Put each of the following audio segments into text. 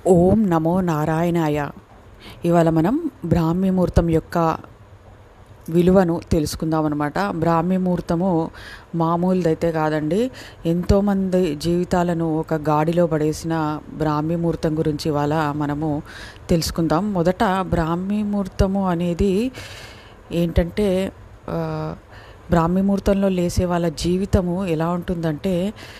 ఓం నమో నారాయణాయ ఇవాళ మనం బ్రాహ్మీ ముహూర్తం యొక్క విలువను తెలుసుకుందాం అనమాట బ్రాహ్మీ ముహూర్తము మామూలుదైతే కాదండి ఎంతోమంది జీవితాలను ఒక గాడిలో పడేసిన బ్రాహ్మీ ముహూర్తం గురించి ఇవాళ మనము తెలుసుకుందాం మొదట బ్రాహ్మీ ముహూర్తము అనేది ఏంటంటే ఆ, బ్రాహ్మీ ముహూర్తంలో లేసే వాళ్ళ జీవితము ఎలా ఉంటుందంటే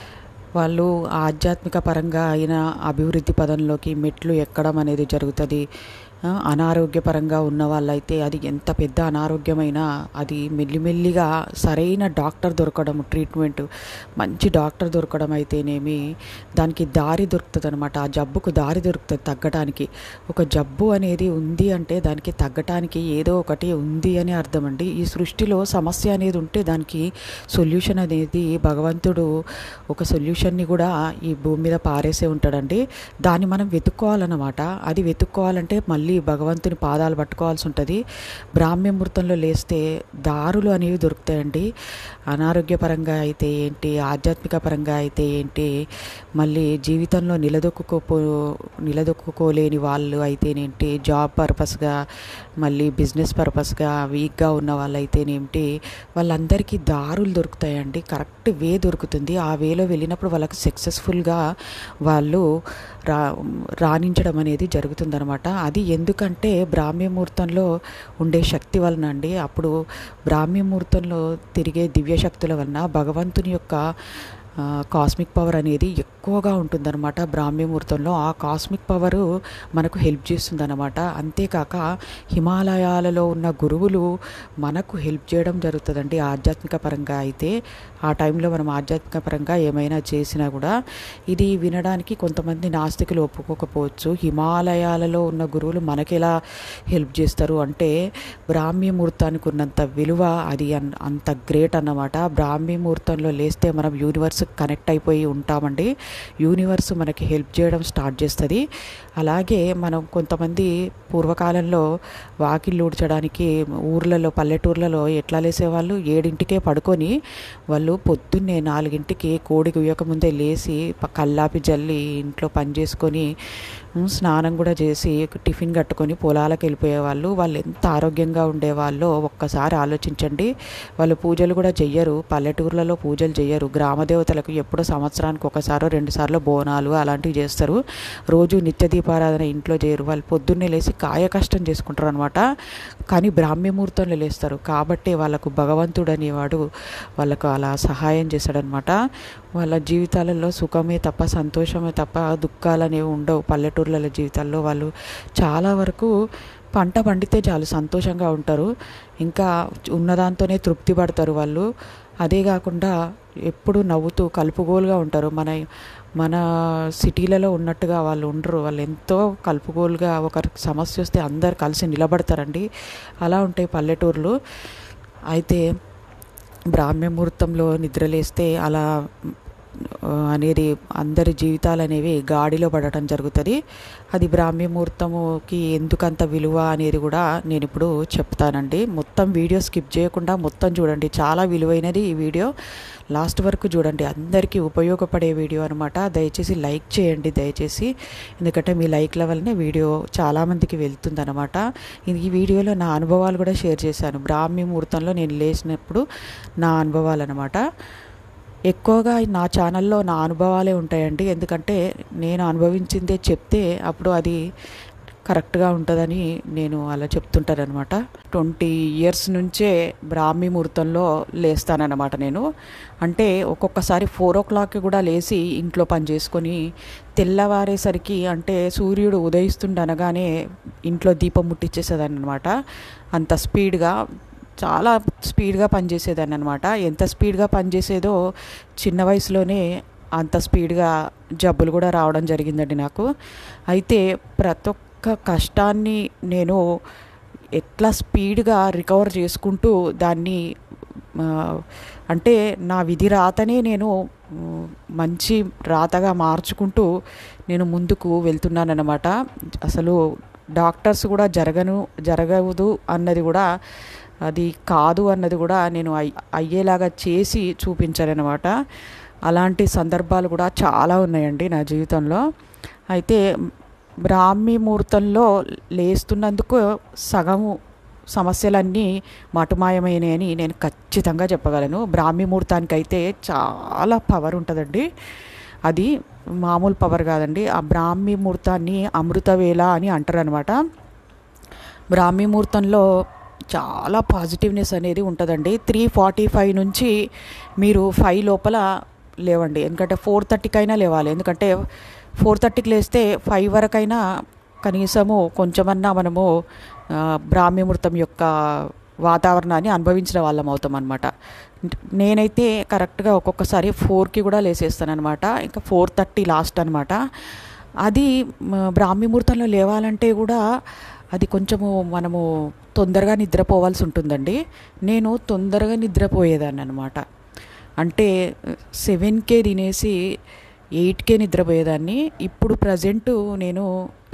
వాళ్ళు ఆధ్యాత్మిక పరంగా అయిన అభివృద్ధి పదంలోకి మెట్లు ఎక్కడం అనేది జరుగుతుంది ఆ, అనారోగ్యపరంగా ఉన్న వాళ్ళైతే అది ఎంత పెద్ద అనారోగ్యమైనా అది మెల్లిమెల్లిగా సరైన డాక్టర్ దొరకడం ట్రీట్మెంట్ మంచి డాక్టర్ దొరకడం అయితేనేమి దానికి దారి దొరుకుతుంది అనమాట ఆ జబ్బుకు దారి దొరుకుతుంది తగ్గటానికి ఒక జబ్బు అనేది ఉంది అంటే దానికి తగ్గటానికి ఏదో ఒకటి ఉంది అని అర్థం అండి ఈ సృష్టిలో సమస్య అనేది ఉంటే దానికి సొల్యూషన్ అనేది భగవంతుడు ఒక సొల్యూషన్ని కూడా ఈ భూమి మీద పారేసే ఉంటాడండి దాన్ని మనం వెతుక్కోవాలన్నమాట అది వెతుక్కోవాలంటే మళ్ళీ భగవంతుని పాదాలు పట్టుకోవాల్సి ఉంటుంది బ్రాహ్మ్య ముహూర్తంలో లేస్తే దారులు అనేవి దొరుకుతాయండి అనారోగ్యపరంగా అయితే ఏంటి ఆధ్యాత్మిక పరంగా అయితే ఏంటి మళ్ళీ జీవితంలో నిలదొక్కుకోపో నిలదొక్కుకోలేని వాళ్ళు అయితేనేంటి జాబ్ పర్పస్గా మళ్ళీ బిజినెస్ పర్పస్గా వీక్గా ఉన్న వాళ్ళు అయితేనేమిటి వాళ్ళందరికీ దారులు దొరుకుతాయండి కరెక్ట్ వే దొరుకుతుంది ఆ వేలో వెళ్ళినప్పుడు వాళ్ళకి సక్సెస్ఫుల్గా వాళ్ళు రా రాణించడం అనేది జరుగుతుందనమాట అది ఎందుకంటే బ్రాహ్మ్య ముహూర్తంలో ఉండే శక్తి వలన అండి అప్పుడు బ్రాహ్మ్య ముహూర్తంలో తిరిగే దివ్యశక్తుల వలన భగవంతుని యొక్క ఆ, కాస్మిక్ పవర్ అనేది ఎక్కువగా ఉంటుందన్నమాట బ్రాహ్మ్య ముహూర్తంలో ఆ కాస్మిక్ పవరు మనకు హెల్ప్ చేస్తుందన్నమాట అంతేకాక హిమాలయాలలో ఉన్న గురువులు మనకు హెల్ప్ చేయడం జరుగుతుందండి ఆధ్యాత్మిక పరంగా అయితే ఆ టైంలో మనం ఆధ్యాత్మిక పరంగా ఏమైనా చేసినా కూడా ఇది వినడానికి కొంతమంది నాస్తికులు ఒప్పుకోకపోవచ్చు హిమాలయాలలో ఉన్న గురువులు మనకి ఎలా హెల్ప్ చేస్తారు అంటే బ్రాహ్మీ ముహూర్తానికి ఉన్నంత విలువ అది అన్- అంత గ్రేట్ అన్నమాట బ్రాహ్మీ ముహూర్తంలో లేస్తే మనం యూనివర్స్ కనెక్ట్ అయిపోయి ఉంటామండి యూనివర్స్ మనకి హెల్ప్ చేయడం స్టార్ట్ చేస్తుంది అలాగే మనం కొంతమంది పూర్వకాలంలో వాకిళ్ళు ఊడ్చడానికి ఊర్లలో పల్లెటూర్లలో ఎట్లా లేసేవాళ్ళు ఏడింటికే పడుకొని వాళ్ళు పొద్దున్నే నాలుగింటికి కోడి గుయ్యకముందే లేచి ప- కల్లాపి జల్లి ఇంట్లో పని చేసుకొని ఉమ్, స్నానం కూడా చేసి టిఫిన్ కట్టుకొని పొలాలకు వెళ్ళిపోయేవాళ్ళు వాళ్ళు ఎంత ఆరోగ్యంగా ఉండేవాళ్ళో ఒక్కసారి ఆలోచించండి వాళ్ళు పూజలు కూడా చెయ్యరు పల్లెటూర్లలో పూజలు చెయ్యరు గ్రామదేవతలకు ఎప్పుడో సంవత్సరానికి ఒకసారో రెండు సార్లు బోనాలు అలాంటివి చేస్తారు రోజు నిత్య దీపారాధన ఇంట్లో చేయరు వాళ్ళు పొద్దున్నే లేచి కాయ కష్టం చేసుకుంటారు అనమాట కానీ బ్రాహ్మ్య ముహూర్తంలో లేస్తారు కాబట్టి వాళ్ళకు భగవంతుడు అనేవాడు వాళ్ళకు అలా సహాయం చేశాడనమాట వాళ్ళ జీవితాలలో సుఖమే తప్ప సంతోషమే తప్ప దుఃఖాలు అనేవి ఉండవు పల్లెటూర్ల జీవితాల్లో వాళ్ళు చాలా వరకు పంట పండితే చాలు సంతోషంగా ఉంటారు ఇంకా ఉన్నదాంతోనే తృప్తి పడతారు వాళ్ళు అదే కాకుండా ఎప్పుడు నవ్వుతూ కలుపుగోలుగా ఉంటారు మన మన సిటీలలో ఉన్నట్టుగా వాళ్ళు ఉండరు వాళ్ళు ఎంతో కలుపుగోలుగా ఒక సమస్య వస్తే అందరు కలిసి నిలబడతారండి అలా ఉంటాయి పల్లెటూర్లు అయితే బ్రాహ్మ్య ముహూర్తంలో నిద్రలేస్తే అలా ఆ, అనేది అందరి జీవితాలు అనేవి గాడిలో పడటం జరుగుతుంది అది బ్రాహ్మ్య ముహూర్తముకి ఎందుకంత విలువ అనేది కూడా నేను ఇప్పుడు చెప్తానండి మొత్తం వీడియో స్కిప్ చేయకుండా మొత్తం చూడండి చాలా విలువైనది ఈ వీడియో లాస్ట్ వరకు చూడండి అందరికీ ఉపయోగపడే వీడియో అనమాట దయచేసి లైక్ చేయండి దయచేసి ఎందుకంటే మీ లైక్ల వల్లనే వీడియో చాలామందికి వెళ్తుందనమాట ఈ వీడియోలో నా అనుభవాలు కూడా షేర్ చేశాను బ్రాహ్మీ ముహూర్తంలో నేను లేచినప్పుడు నా అనుభవాలు అనమాట ఎక్కువగా నా ఛానల్లో నా అనుభవాలే ఉంటాయండి ఎందుకంటే నేను అనుభవించిందే చెప్తే అప్పుడు అది కరెక్ట్గా ఉంటుందని నేను అలా చెప్తుంటానమాట ట్వంటీ ఇయర్స్ నుంచే బ్రాహ్మీ ముహూర్తంలో లేస్తానన్నమాట నేను అంటే ఒక్కొక్కసారి ఫోర్ ఓ క్లాక్కి కూడా లేచి ఇంట్లో పని చేసుకొని తెల్లవారేసరికి అంటే సూర్యుడు ఉదయిస్తుండనగానే ఇంట్లో దీపం ముట్టించేసేదాన్ని అనమాట అంత స్పీడ్గా చాలా స్పీడ్గా పనిచేసేదాన్ని అనమాట ఎంత స్పీడ్గా పనిచేసేదో చిన్న వయసులోనే అంత స్పీడ్గా జబ్బులు కూడా రావడం జరిగిందండి నాకు అయితే ప్రతి ఒక్క కష్టాన్ని నేను ఎట్లా స్పీడ్గా రికవర్ చేసుకుంటూ దాన్ని ఆ, అంటే నా విధి రాతనే నేను ఉమ్, మంచి రాతగా మార్చుకుంటూ నేను ముందుకు వెళ్తున్నానన్నమాట అసలు డాక్టర్స్ కూడా జరగను జరగదు అన్నది కూడా అది కాదు అన్నది కూడా నేను అయ్ అయ్యేలాగా చేసి చూపించానన్నమాట అలాంటి సందర్భాలు కూడా చాలా ఉన్నాయండి నా జీవితంలో అయితే బ్రాహ్మీ ముహూర్తంలో లేస్తున్నందుకు సగము సమస్యలన్నీ మటుమాయమైనాయని నేను ఖచ్చితంగా చెప్పగలను బ్రాహ్మీ ముహూర్తానికి అయితే చాలా పవర్ ఉంటుందండి అది మామూలు పవర్ కాదండి ఆ బ్రాహ్మీ ముహూర్తాన్ని అమృత వేళ అని అంటారు అనమాట బ్రాహ్మీ ముహూర్తంలో చాలా పాజిటివ్నెస్ అనేది ఉంటుందండి త్రీ ఫార్టీ ఫైవ్ నుంచి మీరు ఫైవ్ లోపల లేవండి ఎందుకంటే ఫోర్ థర్టీకైనా లేవాలి ఎందుకంటే ఫోర్ థర్టీకి లేస్తే ఫైవ్ వరకైనా కనీసము కొంచెమన్నా మనము ఆ, బ్రాహ్మీ ముహూర్తం యొక్క వాతావరణాన్ని అనుభవించిన వాళ్ళం అవుతాం అనమాట నేనైతే కరెక్ట్గా ఒక్కొక్కసారి ఫోర్కి కూడా లేసేస్తాను అనమాట ఇంకా ఫోర్ థర్టీ లాస్ట్ అనమాట అది మ, బ్రాహ్మీ ముహూర్తంలో లేవాలంటే కూడా అది కొంచెము మనము తొందరగా నిద్రపోవాల్సి ఉంటుందండి నేను తొందరగా నిద్రపోయేదాన్ని అనమాట అంటే సెవెన్కే తినేసి ఎయిట్కే నిద్రపోయేదాన్ని ఇప్పుడు ప్రజెంట్ నేను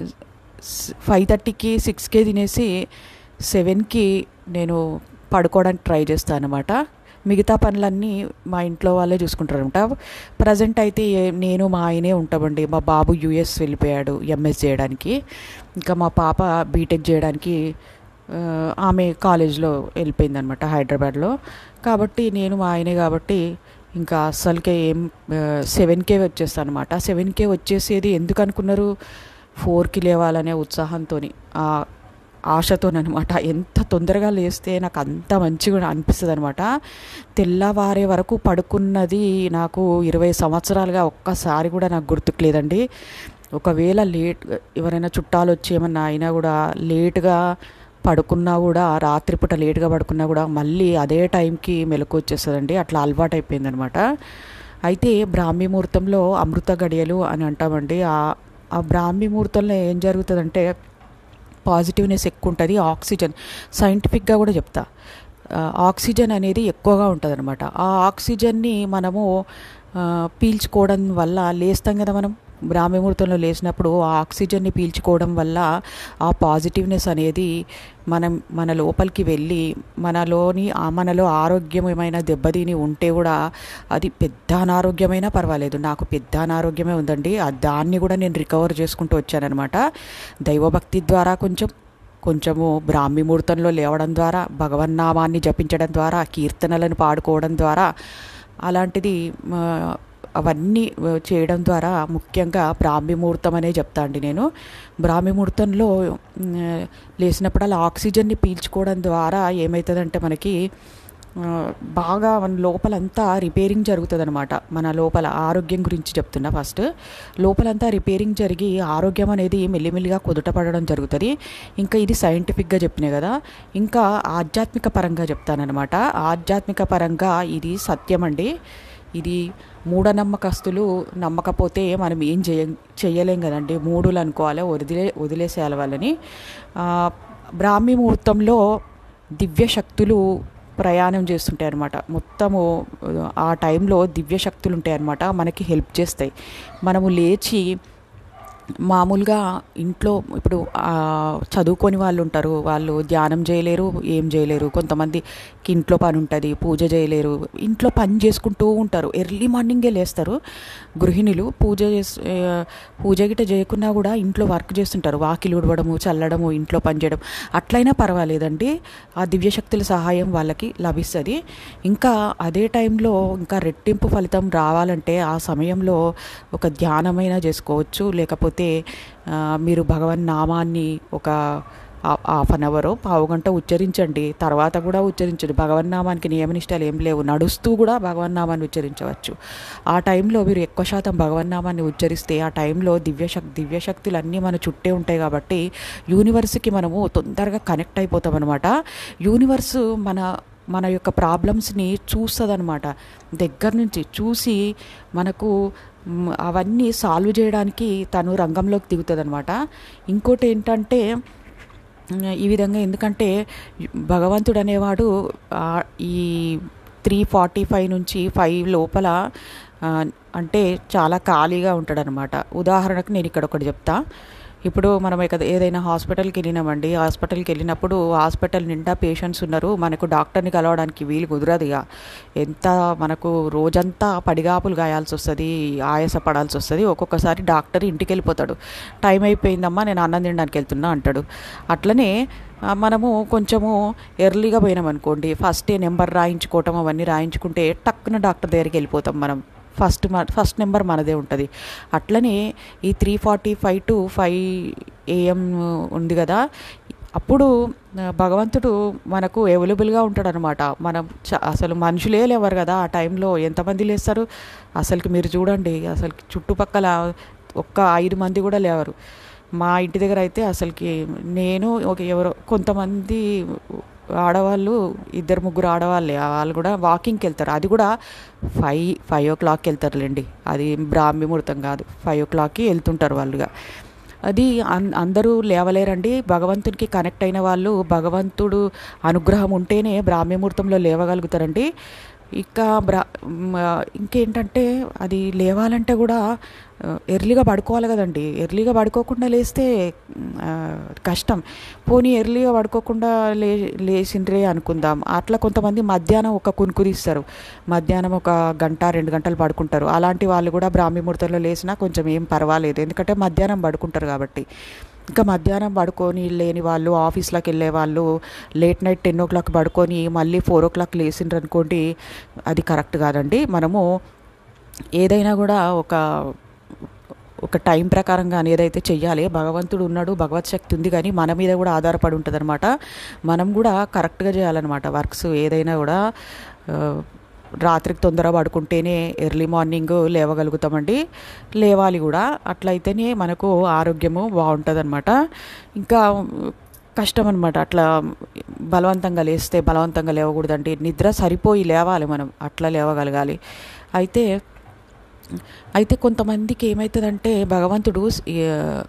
ఫైవ్ థర్టీకి సిక్స్కే తినేసి సెవెన్కి నేను పడుకోవడానికి ట్రై చేస్తాను అనమాట మిగతా పనులన్నీ మా ఇంట్లో వాళ్ళే చూసుకుంటారనమాట ప్రజెంట్ అయితే ఏ- నేను మా ఆయనే ఉంటామండి మా బాబు యూఎస్ వెళ్ళిపోయాడు ఎంఎస్ చేయడానికి ఇంకా మా పాప బీటెక్ చేయడానికి ఆ, ఆమె కాలేజ్లో వెళ్ళిపోయింది అనమాట హైదరాబాద్లో కాబట్టి నేను మా ఆయనే కాబట్టి ఇంకా అస్సలకే ఏం సెవెన్కే వచ్చేస్తాను అనమాట సెవెన్కే వచ్చేసేది ఎందుకు అనుకున్నారు ఫోర్కి లేవాలనే ఉత్సాహంతో ఆశతోనమాట ఎంత తొందరగా లేస్తే నాకు అంత మంచిగా అనిపిస్తుంది అనమాట తెల్లవారే వరకు పడుకున్నది నాకు ఇరవై సంవత్సరాలుగా ఒక్కసారి కూడా నాకు గుర్తుకు లేదండి ఒకవేళ లేట్ ఎవరైనా చుట్టాలు వచ్చి ఏమన్నా అయినా కూడా లేట్గా పడుకున్నా కూడా రాత్రిపూట లేట్గా పడుకున్నా కూడా మళ్ళీ అదే టైంకి మెలకు వచ్చేస్తుందండి అట్లా అలవాటు అయిపోయింది అనమాట అయితే బ్రాహ్మీ ముహూర్తంలో అమృత గడియలు అని అంటామండి ఆ ఆ బ్రాహ్మీ ముహూర్తంలో ఏం జరుగుతుందంటే పాజిటివ్నెస్ ఎక్కువ ఉంటుంది ఆక్సిజన్ సైంటిఫిక్గా కూడా చెప్తా ఆ, ఆక్సిజన్ అనేది ఎక్కువగా ఉంటుంది అనమాట ఆ ఆక్సిజన్ని మనము ఆ, పీల్చుకోవడం వల్ల లేస్తాం కదా మనం బ్రాహ్మీ ముహూర్తంలో లేచినప్పుడు ఆ ఆక్సిజన్ని పీల్చుకోవడం వల్ల ఆ పాజిటివ్నెస్ అనేది మనం మన లోపలికి వెళ్ళి మనలోని ఆ మనలో ఆరోగ్యమైన దెబ్బతిని ఉంటే కూడా అది పెద్ద అనారోగ్యమైనా పర్వాలేదు నాకు పెద్ద అనారోగ్యమే ఉందండి ఆ దాన్ని కూడా నేను రికవర్ చేసుకుంటూ వచ్చానఅనమాట దైవభక్తి ద్వారా కొంచెం కొంచెము బ్రాహ్మీ ముహూర్తంలో లేవడం ద్వారా భగవన్నామాన్ని జపించడం ద్వారా కీర్తనలను పాడుకోవడం ద్వారా అలాంటిది ఆ, అవన్నీ ఆ, చేయడం ద్వారా ముఖ్యంగా బ్రాహ్మీ ముహూర్తం అనే చెప్తా అండి నేను బ్రాహ్మీ ముహూర్తంలో ఉమ్, లేచినప్పుడల్లా ఆక్సిజన్ని పీల్చుకోవడం ద్వారా ఏమవుతుందంటే మనకి ఆ, బాగా మన లోపలంతా రిపేరింగ్ జరుగుతుంది అనమాట మన లోపల ఆరోగ్యం గురించి చెప్తున్నా ఫస్ట్ లోపలంతా రిపేరింగ్ జరిగి ఆరోగ్యం అనేది మెల్లిమెల్లిగా కుదుటపడడం జరుగుతుంది ఇంకా ఇది సైంటిఫిక్గా చెప్పినాయి కదా ఇంకా ఆధ్యాత్మిక పరంగా చెప్తానమాట ఆధ్యాత్మిక పరంగా ఇది సత్యం అండి ఇది మూఢనమ్మకస్తులు నమ్మకపోతే మనం ఏం చేయ చేయలేం కదండి మూడులు అనుకోవాలి వదిలే వదిలేసేయాలి వాళ్ళని ఆ, బ్రాహ్మీ ముహూర్తంలో దివ్య శక్తులు ప్రయాణం చేస్తుంటాయి అనమాట మొత్తము ఆ టైంలో దివ్య శక్తులు ఉంటాయి అనమాట మనకి హెల్ప్ చేస్తాయి మనము లేచి మామూలుగా ఇంట్లో ఇప్పుడు ఆ, చదువుకొని వాళ్ళు ఉంటారు వాళ్ళు ధ్యానం చేయలేరు ఏం చేయలేరు కొంతమందికి ఇంట్లో పని ఉంటుంది పూజ చేయలేరు ఇంట్లో పని చేసుకుంటూ ఉంటారు ఎర్లీ మార్నింగే లేస్తారు గృహిణులు పూజ చేసి ఆ, పూజ గిట చేయకున్నా కూడా ఇంట్లో వర్క్ చేస్తుంటారు వాకిలు ఉడవడము చల్లడము ఇంట్లో పని చేయడం అట్లయినా పర్వాలేదండి ఆ దివ్యశక్తుల సహాయం వాళ్ళకి లభిస్తుంది ఇంకా అదే టైంలో ఇంకా రెట్టింపు ఫలితం రావాలంటే ఆ సమయంలో ఒక ధ్యానమైనా చేసుకోవచ్చు లేకపోతే ఆ, మీరు భగవన్ నామాన్ని ఒక హాఫ్ అన్ అవర్ పావు గంట ఉచ్చరించండి తర్వాత కూడా ఉచ్చరించండి భగవన్ నామానికి నియమనిష్టాలు ఏం లేవు నడుస్తూ కూడా భగవన్ నామాన్ని ఉచ్చరించవచ్చు ఆ టైంలో మీరు ఎక్కువ శాతం భగవన్ నామాన్ని ఉచ్చరిస్తే ఆ టైంలో దివ్యశక్తి దివ్యశక్తులు అన్నీ మన చుట్టే ఉంటాయి కాబట్టి యూనివర్స్కి మనము తొందరగా కనెక్ట్ అయిపోతాం అనమాట యూనివర్స్ మన మన యొక్క ప్రాబ్లమ్స్ని చూస్తుందన్నమాట దగ్గర నుంచి చూసి మనకు మ్, అవన్నీ సాల్వ్ చేయడానికి తను రంగంలోకి దిగుతుంది అనమాట ఇంకోటి ఏంటంటే మ్, ఈ విధంగా ఎందుకంటే భగవంతుడు అనేవాడు ఆ, ఈ త్రీ ఫార్టీ ఫైవ్ నుంచి ఫైవ్ లోపల ఆ, అంటే చాలా ఖాళీగా ఉంటాడనమాట ఉదాహరణకు నేను ఇక్కడ ఒకటి చెప్తా ఇప్పుడు మనం ఇక ఏదైనా హాస్పిటల్కి వెళ్ళినామండి హాస్పిటల్కి వెళ్ళినప్పుడు హాస్పిటల్ నిండా పేషెంట్స్ ఉన్నారు మనకు డాక్టర్ని కలవడానికి వీలు కుదరదు ఇక ఎంత మనకు రోజంతా పడిగాపులు గాయాల్సి వస్తుంది ఆయాస పడాల్సి వస్తుంది ఒక్కొక్కసారి డాక్టర్ ఇంటికి వెళ్ళిపోతాడు టైం అయిపోయిందమ్మా నేను అన్నం తినడానికి వెళ్తున్నా అంటాడు అట్లనే ఆ, మనము కొంచెము ఎర్లీగా పోయినాం అనుకోండి ఫస్ట్ నెంబర్ రాయించుకోవటం అవన్నీ రాయించుకుంటే టక్కున డాక్టర్ దగ్గరికి వెళ్ళిపోతాం మనం ఫస్ట్ మ ఫస్ట్ నెంబర్ మనదే ఉంటుంది అట్లనే ఈ three forty five to five AM ఉంది కదా అప్పుడు ఆ, భగవంతుడు మనకు అవైలబుల్గా ఉంటాడు అనమాట మనం చ- అసలు మనుషులే లేవరు కదా ఆ టైంలో ఎంతమంది లేస్తారు అసలుకి మీరు చూడండి అసలు చుట్టుపక్కల ఒక్క ఐదు మంది కూడా లేవరు మా ఇంటి దగ్గర అయితే అసలుకి నేను ఒక ఎవరో కొంతమంది ఆడవాళ్ళు ఇద్దరు ముగ్గురు ఆడవాళ్ళే ఆ వాళ్ళు కూడా వాకింగ్కి వెళ్తారు అది కూడా ఫైవ్ ఫైవ్ ఓ క్లాక్కి వెళ్తారులేండి అది బ్రాహ్మీ ముహూర్తం కాదు ఫైవ్ ఓ క్లాక్కి వెళ్తుంటారు వాళ్ళుగా అది అన్ అందరూ లేవలేరండి భగవంతునికి కనెక్ట్ అయిన వాళ్ళు భగవంతుడు అనుగ్రహం ఉంటేనే బ్రాహ్మీ ముహూర్తంలో లేవగలుగుతారండి ఇక బ్రా మ్, ఇంకేంటంటే అది లేవాలంటే కూడా ఆ, ఎర్లీగా పడుకోవాలి కదండి ఎర్లీగా పడుకోకుండా లేస్తే మ్, ఆ, కష్టం పోనీ ఎర్లీగా పడుకోకుండా లే లేచిండ్రే అనుకుందాం అట్లా కొంతమంది మధ్యాహ్నం ఒక కునుకు తీస్తారు మధ్యాహ్నం ఒక గంట రెండు గంటలు పడుకుంటారు అలాంటి వాళ్ళు కూడా బ్రాహ్మీ ముహూర్తంలో లేచినా కొంచెం ఏం పర్వాలేదు ఎందుకంటే మధ్యాహ్నం పడుకుంటారు కాబట్టి ఇంకా మధ్యాహ్నం పడుకొని లేని వాళ్ళు ఆఫీస్లోకి వెళ్ళే వాళ్ళు late night ten o'clock పడుకొని మళ్ళీ ఫోర్ ఓ క్లాక్ లేచిండ్రు అనుకోండి అది కరెక్ట్ కాదండి మనము ఏదైనా కూడా ఒక ఒక టైం ప్రకారంగా ఏదైతే చెయ్యాలి భగవంతుడు ఉన్నాడు భగవత్ శక్తి ఉంది కానీ మన మీద కూడా ఆధారపడి ఉంటుంది అనమాట మనం కూడా కరెక్ట్గా చేయాలన్నమాట వర్క్స్ ఏదైనా కూడా ఆ, రాత్రికి తొందరగా పడుకుంటేనే ఎర్లీ మార్నింగ్ లేవగలుగుతామండి లేవాలి కూడా అట్లయితేనే మనకు ఆరోగ్యము బాగుంటుంది అనమాట ఇంకా కష్టం అనమాట అట్లా బలవంతంగా లేస్తే బలవంతంగా లేవకూడదండి నిద్ర సరిపోయి లేవాలి మనం అట్లా లేవగలగాలి అయితే అయితే కొంతమందికి ఏమవుతుందంటే భగవంతుడు స్- ఈ,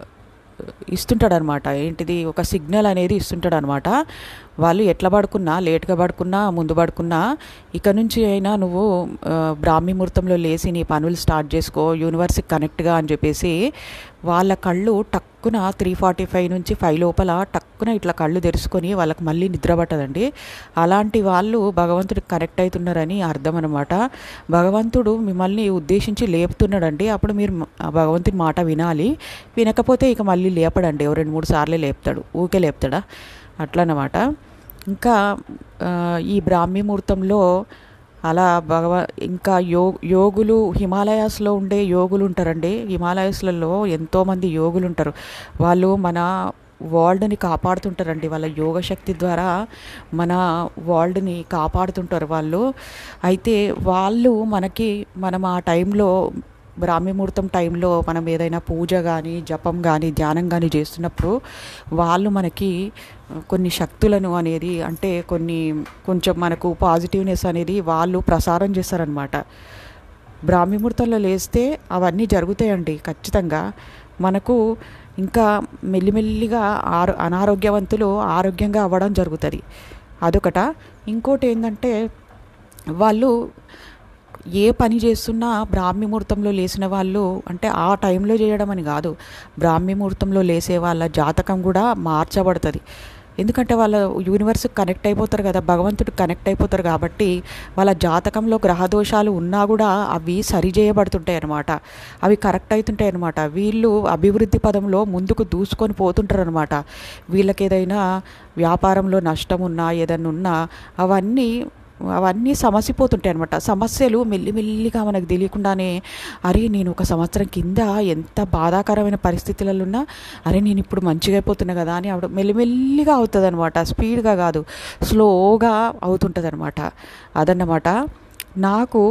ఇస్తుంటాడు అనమాట ఏంటిది ఒక సిగ్నల్ అనేది ఇస్తుంటాడు అనమాట వాళ్ళు ఎట్లా పడుకున్నా లేట్గా పడుకున్నా ముందు పడుకున్నా ఇక నుంచి అయినా నువ్వు ఆ, బ్రాహ్మీ ముహూర్తంలో లేచి నీ పనులు స్టార్ట్ చేసుకో యూనివర్స్కి కనెక్ట్గా అని చెప్పేసి వాళ్ళ కళ్ళు టక్కున త్రీ ఫార్టీ ఫైవ్ నుంచి ఫైవ్ లోపల టక్కున ఇట్లా కళ్ళు తెరుచుకొని వాళ్ళకి మళ్ళీ నిద్ర పట్టదండి అలాంటి వాళ్ళు భగవంతుడికి కనెక్ట్ అవుతున్నారని అర్థం అనమాట భగవంతుడు మిమ్మల్ని ఉద్దేశించి లేపుతున్నాడండి అప్పుడు మీరు మ- ఆ భగవంతుని మాట వినాలి వినకపోతే ఇక మళ్ళీ లేపడండి ఓ రెండు మూడు సార్లే లేపుతాడు ఊకే లేపుతాడా అట్లనమాట ఇంకా ఆ, ఈ బ్రాహ్మీ ముహూర్తంలో అలా భగవ ఇంకా యో యోగులు హిమాలయాస్లో ఉండే యోగులు ఉంటారండి హిమాలయాస్లలో ఎంతోమంది యోగులు ఉంటారు వాళ్ళు మన వరల్డ్ని కాపాడుతుంటారండి వాళ్ళ యోగ శక్తి ద్వారా మన వరల్డ్ని కాపాడుతుంటారు వాళ్ళు అయితే వాళ్ళు మనకి మనం ఆ టైంలో బ్రాహ్మీ ముహూర్తం టైంలో మనం ఏదైనా పూజ కానీ జపం కానీ ధ్యానం కానీ చేస్తున్నప్పుడు వాళ్ళు మనకి కొన్ని శక్తులను అనేది అంటే కొన్ని కొంచెం మనకు పాజిటివ్నెస్ అనేది వాళ్ళు ప్రసారం చేస్తారనమాట బ్రాహ్మీ ముహూర్తంలో లేస్తే అవన్నీ జరుగుతాయండి ఖచ్చితంగా మనకు ఇంకా మెల్లిమెల్లిగా ఆరో అనారోగ్యవంతులు ఆరోగ్యంగా అవ్వడం జరుగుతుంది అదొకట ఇంకోటి ఏంటంటే వాళ్ళు ఏ పని చేస్తున్నా బ్రాహ్మీ ముహూర్తంలో లేచిన వాళ్ళు అంటే ఆ టైంలో చేయడం అని కాదు బ్రాహ్మీ ముహూర్తంలో లేసే వాళ్ళ జాతకం కూడా మార్చబడుతుంది ఎందుకంటే వాళ్ళ యూనివర్స్ కనెక్ట్ అయిపోతారు కదా భగవంతుడు కనెక్ట్ అయిపోతారు కాబట్టి వాళ్ళ జాతకంలో గ్రహదోషాలు ఉన్నా కూడా అవి సరి చేయబడుతుంటాయి అన్నమాట అవి కరెక్ట్ అవుతుంటాయి అన్నమాట వీళ్ళు అభివృద్ధి పదంలో ముందుకు దూసుకొని పోతుంటారు అనమాట వీళ్ళకి ఏదైనా వ్యాపారంలో నష్టం ఉన్నా ఏదైనా ఉన్నా అవన్నీ అవన్నీ సమసిపోతుంటాయి అనమాట సమస్యలు మెల్లిమెల్లిగా మనకు తెలియకుండానే అరే నేను ఒక సంవత్సరం కింద ఎంత బాధాకరమైన పరిస్థితులలో ఉన్నా అరే నేను ఇప్పుడు మంచిగా అయిపోతున్నా కదా అని ఆవిడ మెల్లిమెల్లిగా అవుతుంది అనమాట స్పీడ్గా కాదు స్లోగా అవుతుంటుంది అనమాట అదన్నమాట నాకు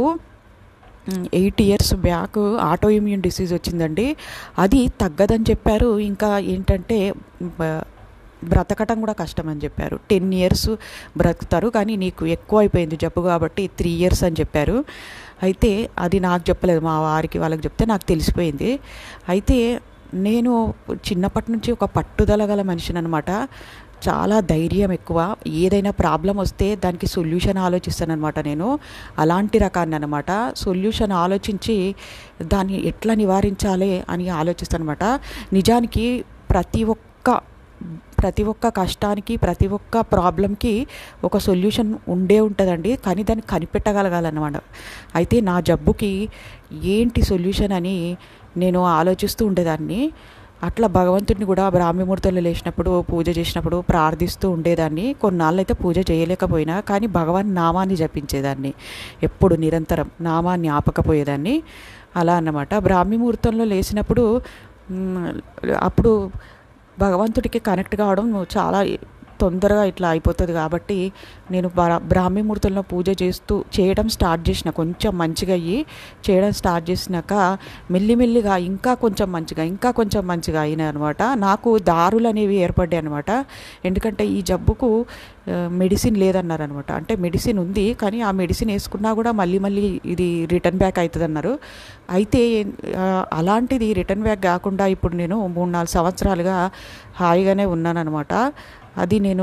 eight years back autoimmune disease వచ్చిందండి అది తగ్గదని చెప్పారు ఇంకా ఏంటంటే బ- బ్రతకటం కూడా కష్టం అని చెప్పారు టెన్ ఇయర్స్ బ్రతుకుతారు కానీ నీకు ఎక్కువ అయిపోయింది జబ్బు కాబట్టి త్రీ ఇయర్స్ అని చెప్పారు అయితే అది నాకు చెప్పలేదు మా వారికి వాళ్ళకి చెప్తే నాకు తెలిసిపోయింది అయితే నేను చిన్నప్పటి నుంచి ఒక పట్టుదల గల మనిషిని అనమాట చాలా ధైర్యం ఎక్కువ ఏదైనా ప్రాబ్లం వస్తే దానికి సొల్యూషన్ ఆలోచిస్తానమాట నేను అలాంటి రకాన్ని అనమాట సొల్యూషన్ ఆలోచించి దాన్ని ఎట్లా నివారించాలి అని ఆలోచిస్తానమాట నిజానికి ప్రతి ఒక్క ప్రతి ఒక్క కష్టానికి ప్రతి ఒక్క ప్రాబ్లంకి ఒక సొల్యూషన్ ఉండే ఉంటుందండి కానీ దాన్ని కనిపెట్టగలగాలన్నమాట అయితే నా జబ్బుకి ఏంటి సొల్యూషన్ అని నేను ఆలోచిస్తూ ఉండేదాన్ని అట్లా భగవంతుడిని కూడా బ్రాహ్మీముహూర్తంలో లేచినప్పుడు పూజ చేసినప్పుడు ప్రార్థిస్తూ ఉండేదాన్ని కొన్నాళ్ళు అయితే పూజ చేయలేకపోయినా కానీ భగవాన్ నామాన్ని జపించేదాన్ని ఎప్పుడు నిరంతరం నామాన్ని ఆపకపోయేదాన్ని అలా అన్నమాట బ్రాహ్మీముహూర్తంలో లేచినప్పుడు మ్, అప్పుడు భగవంతుడికి కనెక్ట్ కావడం చాలా తొందరగా ఇట్లా అయిపోతుంది కాబట్టి నేను బ్రా- బ్రాహ్మీ ముహూర్తంలో పూజ చేస్తూ చేయడం స్టార్ట్ చేసిన కొంచెం మంచిగా అయ్యి చేయడం స్టార్ట్ చేసినాక మెల్లిమెల్లిగా ఇంకా కొంచెం మంచిగా ఇంకా కొంచెం మంచిగా అయినాయి అనమాట నాకు దారులు అనేవి ఏర్పడ్డాయి అనమాట ఎందుకంటే ఈ జబ్బుకు ఆ, మెడిసిన్ లేదన్నారు అనమాట అంటే మెడిసిన్ ఉంది కానీ ఆ మెడిసిన్ వేసుకున్నా కూడా మళ్ళీ మళ్ళీ ఇది రిటర్న్ బ్యాక్ అవుతుంది అన్నారు అయితే ఆ, అలాంటిది రిటర్న్ బ్యాక్ కాకుండా ఇప్పుడు నేను మూడు నాలుగు సంవత్సరాలుగా హాయిగానే ఉన్నానన్నమాట అది నేను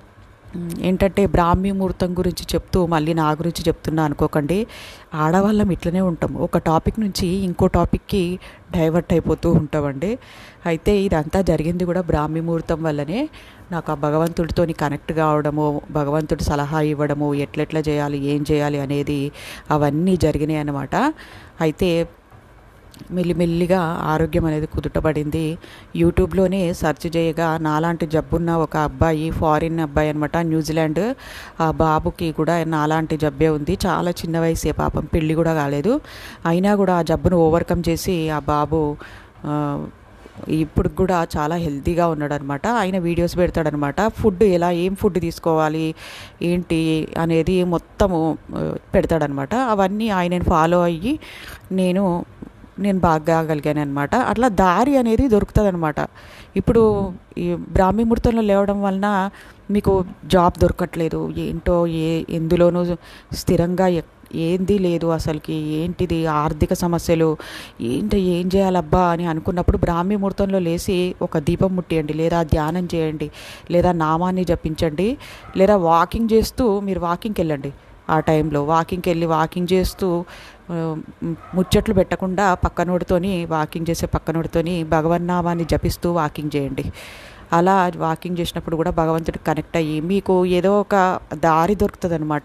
మ్, ఏంటంటే బ్రాహ్మీ ముహూర్తం గురించి చెప్తూ మళ్ళీ నా గురించి చెప్తున్నా అనుకోకండి ఆడవాళ్ళం ఇట్లనే ఉంటాం ఒక టాపిక్ నుంచి ఇంకో టాపిక్కి డైవర్ట్ అయిపోతూ ఉంటామండి అయితే ఇదంతా జరిగింది కూడా బ్రాహ్మీ ముహూర్తం వల్లనే నాకు ఆ భగవంతుడితోని కనెక్ట్ కావడము భగవంతుడి సలహా ఇవ్వడము ఎట్లెట్లా చేయాలి ఏం చేయాలి అనేది అవన్నీ జరిగినాయి అన్నమాట అయితే మెల్లిమెల్లిగా ఆరోగ్యం అనేది కుదుటపడింది యూట్యూబ్లోనే సెర్చ్ చేయగా నాలాంటి జబ్బున్న ఒక అబ్బాయి ఫారిన్ అబ్బాయి అనమాట న్యూజిలాండ్ ఆ బాబుకి కూడా నాలాంటి జబ్బే ఉంది చాలా చిన్న వయసే పాపం పెళ్ళి కూడా కాలేదు అయినా కూడా ఆ జబ్బును ఓవర్కమ్ చేసి ఆ బాబు ఆ, ఇప్పుడు కూడా చాలా హెల్తీగా ఉన్నాడు అనమాట ఆయన వీడియోస్ పెడతాడనమాట ఫుడ్ ఎలా ఏం ఫుడ్ తీసుకోవాలి ఏంటి అనేది మొత్తము ఆ, పెడతాడనమాట అవన్నీ ఆయనని ఫాలో అయ్యి నేను నేను బాగా కాగలిగాను అనమాట అట్లా దారి అనేది దొరుకుతుంది అనమాట ఇప్పుడు ఈ బ్రాహ్మీ ముహూర్తంలో లేవడం వలన మీకు జాబ్ దొరకట్లేదు ఏంటో ఏ ఎందులోనూ స్థిరంగా ఎక్- ఏంది లేదు అసలుకి ఏంటిది ఆర్థిక సమస్యలు ఏంటి ఏం చేయాలబ్బా అని అనుకున్నప్పుడు బ్రాహ్మీ ముహూర్తంలో లేచి ఒక దీపం ముట్టియండి లేదా ధ్యానం చేయండి లేదా నామాన్ని జపించండి లేదా వాకింగ్ చేస్తూ మీరు వాకింగ్కి వెళ్ళండి ఆ టైంలో వాకింగ్కి వెళ్ళి వాకింగ్ చేస్తూ ఆ, ముచ్చట్లు పెట్టకుండా పక్కనోడితోని వాకింగ్ చేసే పక్కనోడితోని భగవన్నామాన్ని జపిస్తూ వాకింగ్ చేయండి అలా వాకింగ్ చేసినప్పుడు కూడా భగవంతుడికి కనెక్ట్ అయ్యి మీకు ఏదో ఒక దారి దొరుకుతుంది అనమాట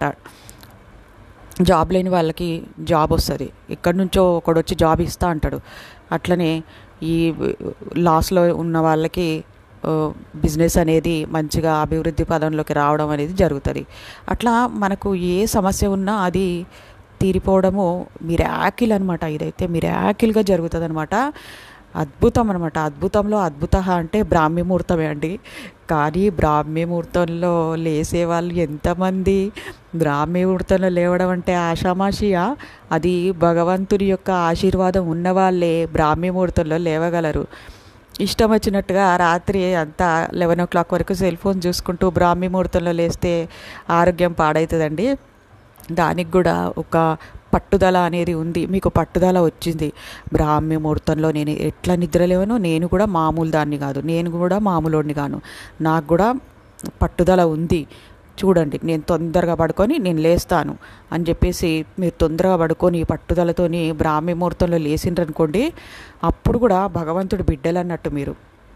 జాబ్ లేని వాళ్ళకి జాబ్ వస్తుంది ఎక్కడి నుంచో ఒకడు వచ్చి జాబ్ ఇస్తా అంటాడు అట్లనే ఈ లాస్లో ఉన్న వాళ్ళకి ఆ, బిజినెస్ అనేది మంచిగా అభివృద్ధి పదంలోకి రావడం అనేది జరుగుతుంది అట్లా మనకు ఏ సమస్య ఉన్నా అది తీరిపోవడము మిరాకిల్ అనమాట ఇదైతే మిరాకిల్గా జరుగుతుంది అనమాట అద్భుతం అనమాట అద్భుతంలో అద్భుత అంటే బ్రాహ్మీ ముహూర్తమే అండి కానీ బ్రాహ్మీ ముహూర్తంలో లేసే వాళ్ళు ఎంతమంది బ్రాహ్మీ ముహూర్తంలో లేవడం అంటే ఆషామాషియా అది భగవంతుని యొక్క ఆశీర్వాదం ఉన్నవాళ్ళే బ్రాహ్మీ ముహూర్తంలో లేవగలరు ఇష్టం వచ్చినట్టుగా రాత్రి అంతా లెవెన్ ఓ క్లాక్ వరకు సెల్ ఫోన్ చూసుకుంటూ బ్రాహ్మీ ముహూర్తంలో లేస్తే ఆరోగ్యం పాడవుతుందండి దానికి కూడా ఒక పట్టుదల అనేది ఉంది మీకు పట్టుదల వచ్చింది బ్రాహ్మీ ముహూర్తంలో నేను ఎట్లా నిద్రలేవనో నేను కూడా మామూలు దాన్ని కాదు నేను కూడా మామూలుడిని కాను నాకు కూడా పట్టుదల ఉంది చూడండి నేను తొందరగా పడుకొని నేను లేస్తాను అని చెప్పేసి మీరు తొందరగా పడుకొని పట్టుదలతోని బ్రాహ్మీ ముహూర్తంలో లేచిండ్రనుకోండి అప్పుడు కూడా భగవంతుడు బిడ్డలు అన్నట్టు మీరు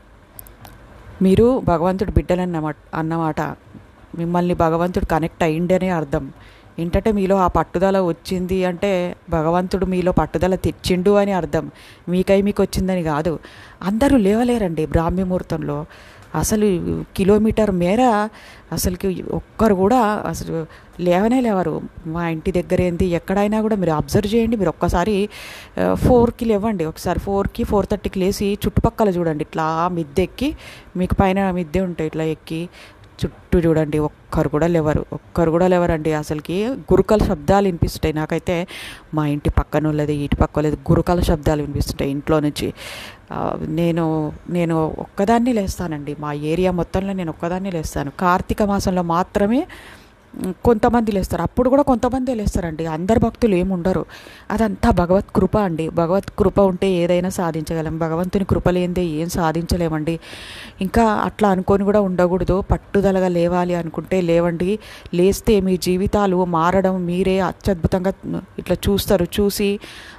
మీరు భగవంతుడు బిడ్డలన్నమాట అన్నమాట మిమ్మల్ని భగవంతుడు కనెక్ట్ అయ్యిండనే అర్థం ఏంటంటే మీలో ఆ పట్టుదల వచ్చింది అంటే భగవంతుడు మీలో పట్టుదల తెచ్చిండు అని అర్థం మీకై మీకు వచ్చిందని కాదు అందరూ లేవలేరండి బ్రాహ్మీ ముహూర్తంలో అసలు కిలోమీటర్ మేర అసలుకి ఒక్కరు కూడా అసలు లేవనే లేవరు మా ఇంటి దగ్గర ఏంది ఎక్కడైనా కూడా మీరు అబ్జర్వ్ చేయండి మీరు ఒక్కసారి ఫోర్కి లేవండి ఒకసారి ఫోర్కి ఫోర్ థర్టీకి లేచి చుట్టుపక్కల చూడండి ఇట్లా మిద్దె ఎక్కి మీకు పైన మిద్దె ఉంటాయి ఇట్లా ఎక్కి చుట్టూ చూడండి ఒక్కరు కూడా లేవరు ఒక్కరు కూడా లేవరండి అసలుకి గురుకల శబ్దాలు వినిపిస్తుంటాయి నాకైతే మా ఇంటి పక్కన వాళ్ళది ఇటు పక్క వాళ్ళది గురుకల శబ్దాలు వినిపిస్తుంటాయి ఇంట్లో నుంచి ఆ, నేను నేను ఒక్కదాన్ని లేస్తానండి మా ఏరియా మొత్తంలో నేను ఒక్కదాన్ని లేస్తాను కార్తీక మాసంలో మాత్రమే ఉమ్, కొంతమంది లేస్తారు అప్పుడు కూడా కొంతమందే లేస్తారండి అందరు భక్తులు ఏమి ఉండరు అదంతా భగవత్ కృప అండి భగవత్ కృప ఉంటే ఏదైనా సాధించగలం భగవంతుని కృప లేనిదే ఏం సాధించలేమండి ఇంకా అట్లా అనుకొని కూడా ఉండకూడదు పట్టుదలగా లేవాలి అనుకుంటే లేవండి లేస్తే మీ జీవితాలు మారడం మీరే అత్యద్భుతంగా ఇట్లా చూస్తారు చూసి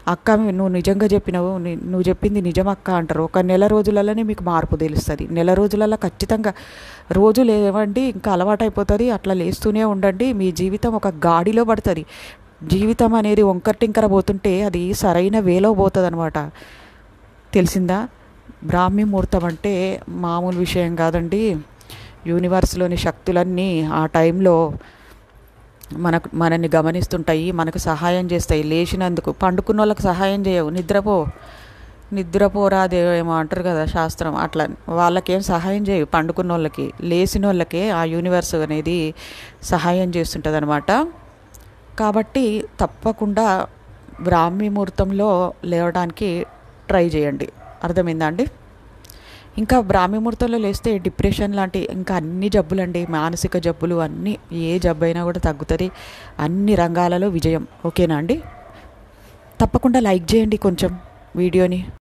అక్క నువ్వు నిజంగా చెప్పినావు ని- నువ్వు చెప్పింది నిజం అక్క అంటారు ఒక నెల రోజులలోనే మీకు మార్పు తెలుస్తుంది నెల రోజులలో ఖచ్చితంగా రోజు లేవండి ఇంకా అలవాటు అయిపోతుంది అట్లా లేస్తూనే ఉండండి మీ జీవితం ఒక గాడిలో పడుతుంది జీవితం అనేది వంకర టింకర పోతుంటే అది సరైన వేలో పోతుంది అనమాట తెలిసిందా బ్రాహ్మీ ముహూర్తం అంటే మామూలు విషయం కాదండి యూనివర్స్లోని శక్తులన్నీ ఆ టైంలో మనకు మనల్ని గమనిస్తుంటాయి మనకు సహాయం చేస్తాయి లేచినందుకు పండుకున్న వాళ్ళకి సహాయం చేయవు నిద్రపో నిద్రపోరాదే ఏమో అంటారు కదా శాస్త్రం అట్లా వాళ్ళకేం సహాయం చేయవు పండుకున్న వాళ్ళకి లేచిన వాళ్ళకే ఆ యూనివర్స్ అనేది సహాయం చేస్తుంటుంది అనమాట కాబట్టి తప్పకుండా బ్రాహ్మీ ముహూర్తంలో లేవడానికి ట్రై చేయండి అర్థమైందా అండి ఇంకా బ్రాహ్మీ ముహూర్తంలో లేస్తే డిప్రెషన్ లాంటి ఇంకా అన్ని జబ్బులండి మానసిక జబ్బులు అన్నీ ఏ జబ్బు అయినా కూడా తగ్గుతుంది అన్ని రంగాలలో విజయం ఓకేనా అండి తప్పకుండా లైక్ చేయండి కొంచెం వీడియోని